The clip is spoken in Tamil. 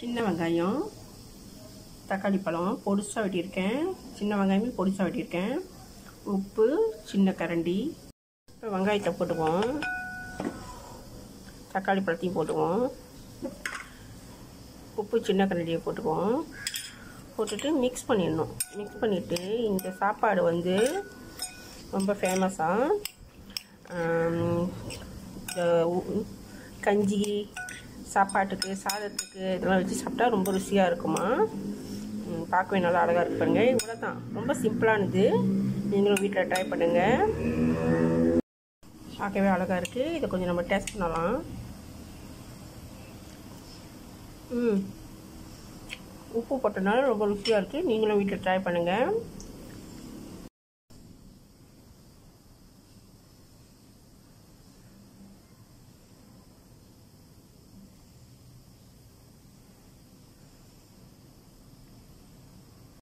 சின்ன வெங்காயம் தக்காளி பழம் பொடிசாக வெட்டியிருக்கேன் சின்ன வெங்காயமே பொடிசாக வெட்டியிருக்கேன் உப்பு சின்ன கரண்டி இப்போ வெங்காயத்தை போட்டுக்குவோம் தக்காளி பழத்தையும் போட்டுக்குவோம் உப்பு சின்ன கரண்டியை போட்டுக்குவோம் போட்டுட்டு மிக்ஸ் பண்ணிடணும் மிக்ஸ் பண்ணிவிட்டு இந்த சாப்பாடு வந்து ரொம்ப ஃபேமஸாக இந்த உ- கஞ்சி சாப்பாட்டுக்கு சாதத்துக்கு இதெல்லாம் வச்சு சாப்பிட்டா ரொம்ப ருசியாக இருக்குமா ம், பார்க்கவே நல்லா அழகாக இருக்கு பாருங்க இவ்வளோ தான் ரொம்ப சிம்பிளானது நீங்களும் வீட்டில் ட்ரை பண்ணுங்கள் பார்க்கவே அழகாக இருக்குது இதை கொஞ்சம் நம்ம டேஸ்ட் பண்ணலாம் ம் உப்பு போட்டனால ரொம்ப ருசியாக இருக்குது நீங்களும் வீட்டில் ட்ரை பண்ணுங்கள்